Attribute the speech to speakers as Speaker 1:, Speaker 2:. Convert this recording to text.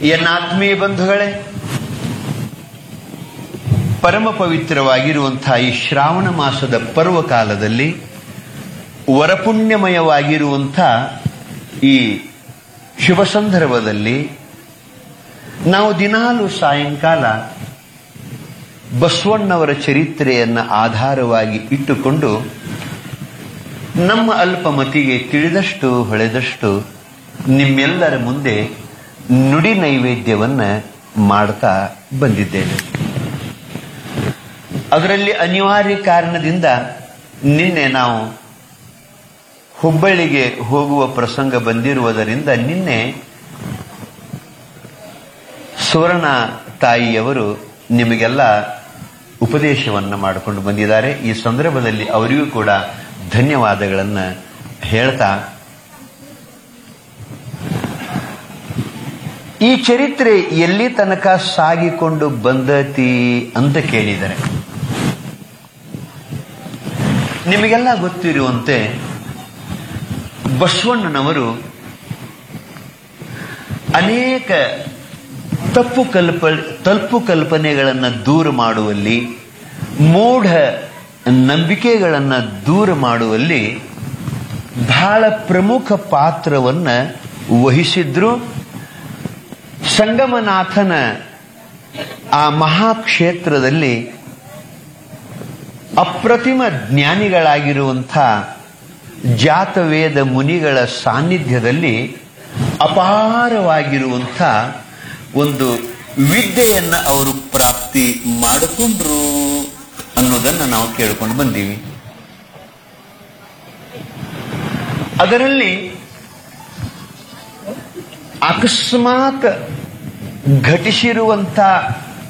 Speaker 1: ಎನ್ನಾತ್ಮೀಯ ಬಂಧುಗಳೇ ಪರಮ ಪವಿತ್ರವಾಗಿರುವಂತಹ ಈ ಶ್ರಾವಣ ಮಾಸದ ಪರ್ವಕಾಲದಲ್ಲಿ ವರಪುಣ್ಯಮಯವಾಗಿರುವಂಥ ಈ ಶುಭ ಸಂದರ್ಭದಲ್ಲಿ ನಾವು ದಿನಾಲು ಸಾಯಂಕಾಲ ಬಸವಣ್ಣವರ ಚರಿತ್ರೆಯನ್ನು ಆಧಾರವಾಗಿ ಇಟ್ಟುಕೊಂಡು ನಮ್ಮ ಅಲ್ಪಮತಿಗೆ ತಿಳಿದಷ್ಟು ಹೊಳೆದಷ್ಟು ನಿಮ್ಮೆಲ್ಲರ ಮುಂದೆ ನುಡಿ ನೈವೇದ್ಯವನ್ನ ಮಾಡ್ತಾ ಬಂದಿದ್ದೇನೆ ಅದರಲ್ಲಿ ಅನಿವಾರ್ಯ ಕಾರಣದಿಂದ ನಿನ್ನೆ ನಾವು ಹುಬ್ಬಳ್ಳಿಗೆ ಹೋಗುವ ಪ್ರಸಂಗ ಬಂದಿರುವುದರಿಂದ ನಿನ್ನೆ ಸುವರ್ಣ ತಾಯಿಯವರು ನಿಮಗೆಲ್ಲ ಉಪದೇಶವನ್ನ ಮಾಡಿಕೊಂಡು ಬಂದಿದ್ದಾರೆ ಈ ಸಂದರ್ಭದಲ್ಲಿ ಅವರಿಗೂ ಕೂಡ ಧನ್ಯವಾದಗಳನ್ನ ಹೇಳ್ತಾ ಈ ಚರಿತ್ರೆ ಎಲ್ಲಿ ತನಕ ಸಾಗಿಕೊಂಡು ಬಂದತಿ ಅಂತ ಕೇಳಿದರೆ ನಿಮಗೆಲ್ಲ ಗೊತ್ತಿರುವಂತೆ ಬಸವಣ್ಣನವರು ಅನೇಕ ತಪ್ಪು ಕಲ್ಪ ತಪ್ಪು ಕಲ್ಪನೆಗಳನ್ನು ದೂರ ಮಾಡುವಲ್ಲಿ ಮೂಢ ನಂಬಿಕೆಗಳನ್ನು ದೂರ ಮಾಡುವಲ್ಲಿ ಬಹಳ ಪ್ರಮುಖ ಪಾತ್ರವನ್ನ ವಹಿಸಿದ್ರು ಸಂಗಮನಾಥನ ಆ ಮಹಾಕ್ಷೇತ್ರದಲ್ಲಿ ಅಪ್ರತಿಮ ಜ್ಞಾನಿಗಳಾಗಿರುವಂಥ ಜಾತವೇದ ಮುನಿಗಳ ಸಾನ್ನಿಧ್ಯದಲ್ಲಿ ಅಪಾರವಾಗಿರುವಂಥ ಒಂದು ವಿದ್ಯೆಯನ್ನ ಅವರು ಪ್ರಾಪ್ತಿ ಮಾಡಿಕೊಂಡ್ರು ಅನ್ನೋದನ್ನ ನಾವು ಕೇಳ್ಕೊಂಡು ಬಂದೀವಿ ಅದರಲ್ಲಿ ಅಕಸ್ಮಾತ್ ಘಟಿಸಿರುವಂಥ